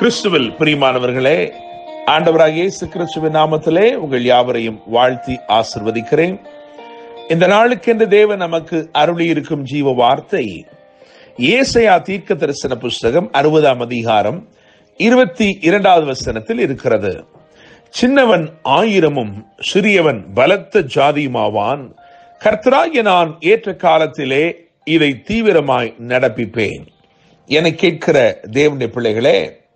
கிறிஸ்துவில் பிரியமானவர்களே ஆண்டவராக இயேசு கிறிஸ்துவின் நாமத்திலே உங்கள் யாவரையும் வாழ்த்தி ஆசிர்வதிக்கிறேன் இந்த நாளுக்கென்று தேவன் நமக்கு அருளி இருக்கும் ஜீவ வார்த்தை ஏசையா தீர்க்க தரிசன புஸ்தகம் அறுபதாம் அதிகாரம் இருபத்தி இரண்டாவது வசனத்தில் இருக்கிறது சின்னவன் ஆயிரமும் சிறியவன் பலத்த ஜாதியுமாவான் கர்த்தராகிய நான் ஏற்ற காலத்திலே இதை தீவிரமாய் நடப்பிப்பேன் என கேட்கிற தேவனுடைய பிள்ளைகளே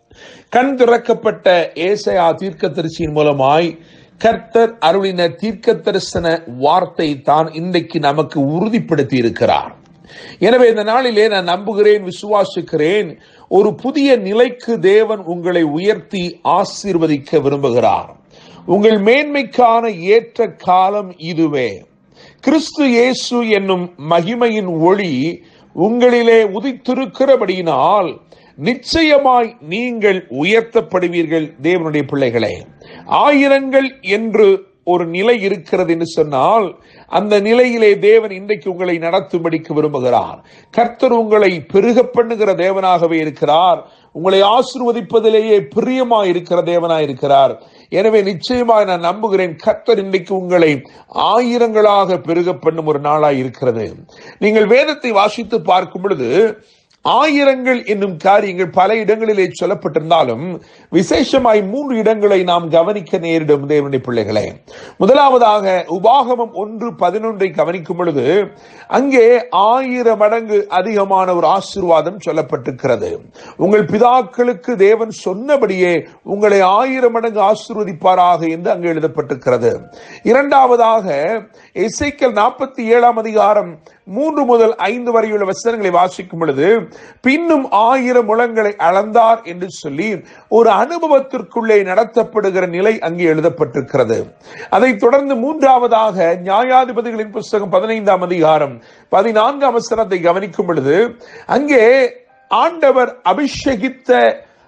கண் திறக்கப்பட்ட ஏசையா தீர்க்க தரிசியின் மூலமாய் கர்த்தர் அருளின தீர்க்க தரிசன வார்த்தை தான் இன்றைக்கு நமக்கு உறுதிப்படுத்தி இருக்கிறார் எனவே இந்த நாளிலே நான் நம்புகிறேன் விசுவாசிக்கிறேன் ஒரு புதிய நிலைக்கு தேவன் உங்களை உயர்த்தி ஆசீர்வதிக்க விரும்புகிறார் உங்கள் மேன்மைக்கான ஏற்ற காலம் இதுவே கிறிஸ்து இயேசு என்னும் மகிமையின் ஒளி உங்களிலே உதித்திருக்கிறபடியினால் நிச்சயமாய் நீங்கள் உயர்த்தப்படுவீர்கள் தேவனுடைய பிள்ளைகளே ஆயிரங்கள் என்று ஒரு நிலை இருக்கிறது என்று சொன்னால் அந்த நிலையிலே தேவன் இன்றைக்கு உங்களை நடத்தும்படிக்கு விரும்புகிறார் கர்த்தர் உங்களை பெருக பண்ணுகிற தேவனாகவே இருக்கிறார் உங்களை ஆசிர்வதிப்பதிலேயே பிரியமாய் இருக்கிற தேவனாய் இருக்கிறார் எனவே நிச்சயமாக நான் நம்புகிறேன் கர்த்தர் இன்றைக்கு உங்களை ஆயிரங்களாக பெருக பண்ணும் ஒரு நாளாய் இருக்கிறது நீங்கள் வேதத்தை வாசித்து பார்க்கும் பொழுது ஆயிரங்கள் என்னும் காரியங்கள் பல இடங்களிலே சொல்லப்பட்டிருந்தாலும் விசேஷமாய் மூன்று இடங்களை நாம் கவனிக்க நேரிடும் தேவனுடைய பிள்ளைகளே முதலாவதாக உபாகமம் ஒன்று பதினொன்றை கவனிக்கும் பொழுது அங்கே ஆயிரம் மடங்கு அதிகமான ஒரு ஆசீர்வாதம் சொல்லப்பட்டிருக்கிறது உங்கள் பிதாக்களுக்கு தேவன் சொன்னபடியே உங்களை ஆயிரம் மடங்கு ஆசீர்வதிப்பாராக என்று அங்கு எழுதப்பட்டிருக்கிறது இரண்டாவதாக இசைக்கல் நாற்பத்தி ஏழாம் அதிகாரம் மூன்று முதல் ஐந்து வரையுள்ள வசனங்களை வாசிக்கும் பொழுது பின்னும் ஆயிரம் முழங்களை அளந்தார் என்று சொல்லி ஒரு அனுபவத்திற்குள்ளே நடத்தப்படுகிற நிலை அங்கே எழுதப்பட்டிருக்கிறது அதைத் தொடர்ந்து மூன்றாவதாக நியாயாதிபதிகளின் புஸ்தகம் பதினைந்தாம் அதிகாரம் பதினான்காம் வசனத்தை கவனிக்கும் பொழுது அங்கே ஆண்டவர் அபிஷேகித்த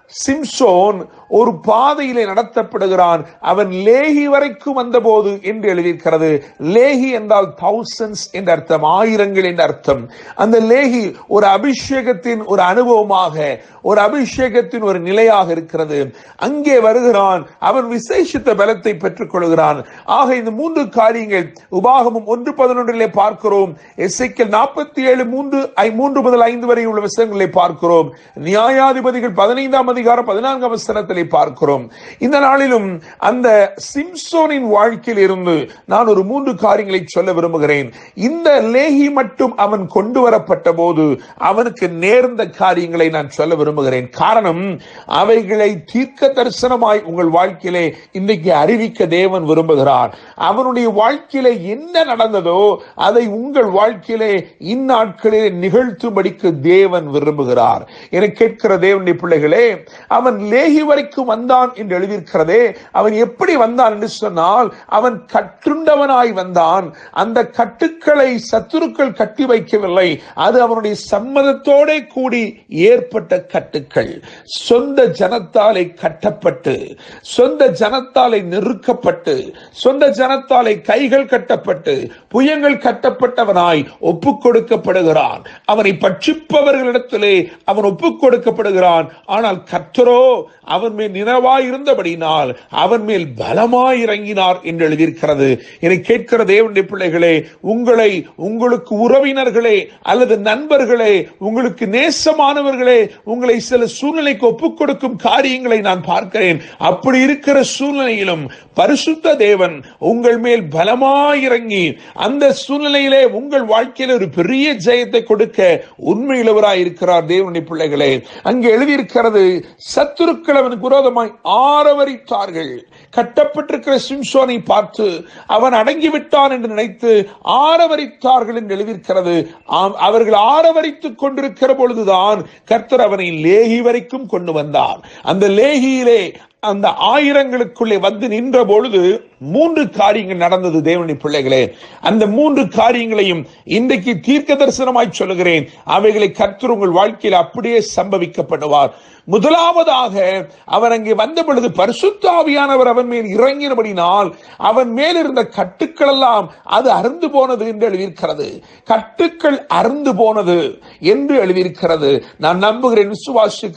சிம்சோன் ஒரு பாதையிலே நடத்தப்படுகிறான் அவன் லேகி வரைக்கும் வந்தபோது என்று எழுதியிருக்கிறது லேகி என்றால் தௌசண்ட்ஸ் என்ற அர்த்தம் ஆயிரங்கள் என்ற அர்த்தம் அந்த லேகி ஒரு அபிஷேகத்தின் ஒரு அனுபவமாக ஒரு அபிஷேகத்தின் ஒரு நிலையாக இருக்கிறது அங்கே வருகிறான் அவன் விசேஷித்த பலத்தை பெற்றுக் கொள்கிறான் ஆக இந்த மூன்று காரியங்கள் உபாகமும் ஒன்று பதினொன்றிலே பார்க்கிறோம் எஸ்ஐக்கல் நாற்பத்தி ஏழு மூன்று ஐ- மூன்று முதல் ஐந்து வரை உள்ள விஷயங்களை பார்க்கிறோம் நியாயாதிபதிகள் பதினைந்தாம் அதிகாரம் பதினான்காம் வசனத்திலே பார்க்கிறோம் இந்த நாளிலும் அந்த சிம்சோனின் வாழ்க்கையில் இருந்து நான் ஒரு மூன்று காரியங்களை சொல்ல விரும்புகிறேன் இந்த லேகி மட்டும் அவன் கொண்டு வரப்பட்ட போது அவனுக்கு நேர்ந்த காரியங்களை நான் சொல்ல விரும்புகிறேன் காரணம் அவைகளை தீர்க்க தரிசனமாய் உங்கள் வாழ்க்கையிலே இன்றைக்கு அறிவிக்க தேவன் விரும்புகிறார் அவனுடைய வாழ்க்கையிலே என்ன நடந்ததோ அதை உங்கள் வாழ்க்கையிலே இந்நாட்களிலே நிகழ்த்தும்படிக்கு தேவன் விரும்புகிறார் என கேட்கிற தேவனுடைய பிள்ளைகளே அவன் லேகி வரைக்கும் வந்தான் என்று எழுதியிருக்கிறதே அவன் எப்படி வந்தான் என்று சொன்னால் அவன் கட்டுண்டவனாய் வந்தான் அந்த கட்டுக்களை சத்துருக்கள் கட்டி வைக்கவில்லை அது அவனுடைய சம்மதத்தோட கூடி ஏற்பட்ட கட்டுக்கள் சொந்த ஜனத்தாலே கட்டப்பட்டு சொந்த ஜனத்தாலே நெருக்கப்பட்டு சொந்த ஜனத்தாலே கைகள் கட்டப்பட்டு புயங்கள் கட்டப்பட்டவனாய் ஒப்புக் கொடுக்கப்படுகிறான் அவனை பட்சிப்பவர்களிடத்திலே அவன் ஒப்புக் கொடுக்கப்படுகிறான் ஆனால் கர்த்தரோ அவன் மேல் நினைவாய் இருந்தபடினால் அவன் மேல் பலமாய் இறங்கினார் என்று எழுதியிருக்கிறது என்னை கேட்கிற தேவனுடைய பிள்ளைகளே உங்களை உங்களுக்கு உறவினர்களே அல்லது நண்பர்களே உங்களுக்கு நேசமானவர்களே உங்களை சில சூழ்நிலைக்கு ஒப்புக் கொடுக்கும் காரியங்களை நான் பார்க்கிறேன் அப்படி இருக்கிற சூழ்நிலையிலும் பரிசுத்த தேவன் உங்கள் மேல் பலமாய் இறங்கி அந்த சூழ்நிலையிலே உங்கள் வாழ்க்கையில ஒரு பெரிய ஜெயத்தை கொடுக்க உண்மையுள்ளவராய் இருக்கிறார் தேவனுடைய பிள்ளைகளே அங்கே எழுதியிருக்கிறது சத்துருக்கள் அவனுக்கு விரோதமாய் ஆரவரித்தார்கள் கட்டப்பட்டிருக்கிற சிம்சோனை பார்த்து அவன் அடங்கிவிட்டான் என்று நினைத்து ஆரவரித்தார்கள் என்று எழுதியிருக்கிறது ஆம், அவர்கள் ஆரவரித்துக் கொண்டிருக்கிற பொழுதுதான் கர்த்தர் அவனை லேகி வரைக்கும் கொண்டு வந்தார் அந்த லேகியிலே அந்த ஆயிரங்களுக்குள்ளே வந்து நின்ற பொழுது மூன்று காரியங்கள் நடந்தது தேவனுடைய பிள்ளைகளே அந்த மூன்று காரியங்களையும் இன்றைக்கு தீர்க்க தரிசனமாய் சொல்லுகிறேன் அவைகளை கர்த்தர் உங்கள் வாழ்க்கையில் அப்படியே சம்பவிக்கப்படுவார் முதலாவதாக அவன் அங்கே வந்த பொழுது பரிசுத்தாவியானவர் அவன் மேல் இறங்கினபடினால் அவன் மேல் இருந்த கட்டுக்கள் எல்லாம் அது அருந்து போனது என்று எழுதியிருக்கிறது கட்டுக்கள் அருந்து போனது என்று எழுதியிருக்கிறது நான் நம்புகிறேன் விசுவாசிக்கிறேன்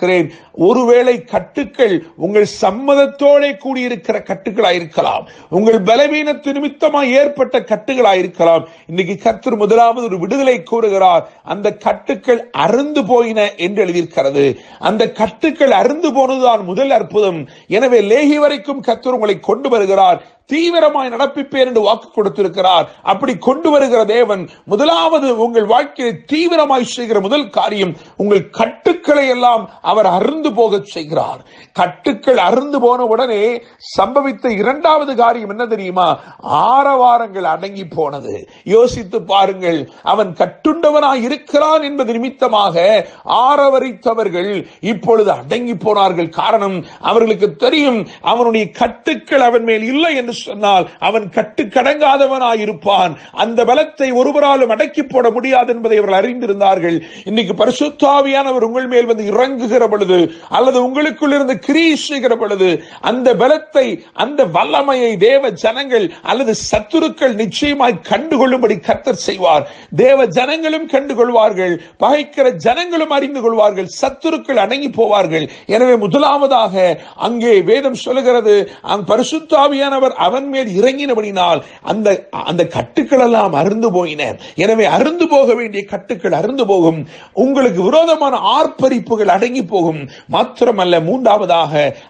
ஒருவேளை கட்டுக்கள் உங்கள் சம்மதத்தோட கூடியிருக்கிற கட்டுகளாய் இருக்கலாம் உங்கள் பலவீனத்து நிமித்தமாய் ஏற்பட்ட கட்டுகளாய் இருக்கலாம் இன்னைக்கு கர்த்தர் முதலாவது ஒரு விடுதலை கூறுகிறார் அந்த கட்டுக்கள் அருந்து போயின என்று எழுதியிருக்கிறது அந்த கட்டுக்கள் அருந்து போனதுதான் முதல் அற்புதம் எனவே லேகி வரைக்கும் கர்த்தர் உங்களை கொண்டு வருகிறார் தீவிரமாய் நடப்பிப்பேன் என்று வாக்கு கொடுத்திருக்கிறார் அப்படி கொண்டு வருகிற தேவன் முதலாவது உங்கள் வாழ்க்கையை தீவிரமாய் செய்கிற முதல் காரியம் உங்கள் கட்டுக்களை எல்லாம் அவர் அருந்து போக செய்கிறார் கட்டுக்கள் அருந்து போன உடனே சம்பவித்த இரண்டாவது காரியம் என்ன தெரியுமா ஆரவாரங்கள் அடங்கி போனது யோசித்து பாருங்கள் அவன் கட்டுண்டவனாய் இருக்கிறான் என்பது நிமித்தமாக ஆரவரித்தவர்கள் இப்பொழுது அடங்கி போனார்கள் காரணம் அவர்களுக்கு தெரியும் அவனுடைய கட்டுக்கள் அவன் மேல் இல்லை என்று சொன்னால் அவன் கட்டுக்கடங்காதவனாய் இருப்பான் அந்த பலத்தை ஒருவராலும் அடக்கி போட முடியாது என்பதை அவர்கள் அறிந்திருந்தார்கள் இன்னைக்கு பரிசுத்தாவியானவர் உங்கள் மேல் வந்து இறங்குகிற பொழுது அல்லது உங்களுக்குள் இருந்து கிரியை செய்கிற பொழுது அந்த பலத்தை அந்த வல்லமையை தேவ ஜனங்கள் அல்லது சத்துருக்கள் நிச்சயமாய் கண்டுகொள்ளும்படி கர்த்தர் செய்வார் தேவ ஜனங்களும் கண்டுகொள்வார்கள் பகைக்கிற ஜனங்களும் அறிந்து கொள்வார்கள் சத்துருக்கள் அடங்கி போவார்கள் எனவே முதலாவதாக அங்கே வேதம் சொல்லுகிறது அந்த பரிசுத்தாவியானவர் அவன் மேல் இறங்கினபடினால் அந்த அந்த கட்டுக்கள் எல்லாம் அருந்து போயின எனவே அருந்து போக வேண்டிய கட்டுக்கள் அருந்து போகும் உங்களுக்கு விரோதமான ஆர்ப்பரிப்புகள் அடங்கி போகும் மாத்திரமல்ல மூன்றாவதாக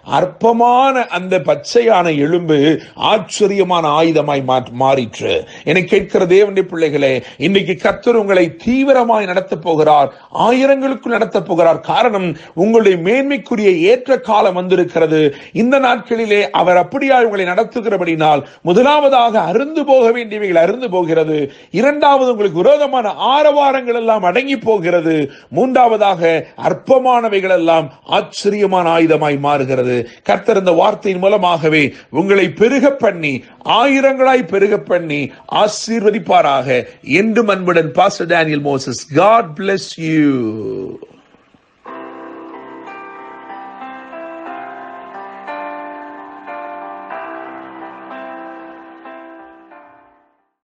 அற்பமான அந்த பச்சையான எலும்பு ஆச்சரியமான ஆயுதமாய் மா- மாறிற்று என கேட்கிற தேவனுடைய பிள்ளைகளே இன்னைக்கு கர்த்தர் உங்களை தீவிரமாய் நடத்தப் போகிறார் ஆயிரங்களுக்குள் நடத்தப் போகிறார் காரணம் உங்களுடைய மேன்மைக்குரிய ஏற்ற காலம் வந்திருக்கிறது இந்த நாட்களிலே அவர் அப்படியா உங்களை நடத்துகிறபடினால் முதலாவதாக அருந்து போக வேண்டியவைகள் அருந்து போகிறது இரண்டாவது உங்களுக்கு விரோதமான ஆரவாரங்கள் எல்லாம் அடங்கி போகிறது மூன்றாவதாக அற்பமானவைகள் எல்லாம் ஆச்சரியமான ஆயுதமாய் மாறுகிறது கர்த்தர் இந்த வார்த்தையின் மூலமாகவே உங்களை பெருக பண்ணி ஆயிரங்களாய் பெருக பண்ணி ஆசீர்வதிப்பாராக என்றும் அன்புடன் pastor Daniel Moses God bless you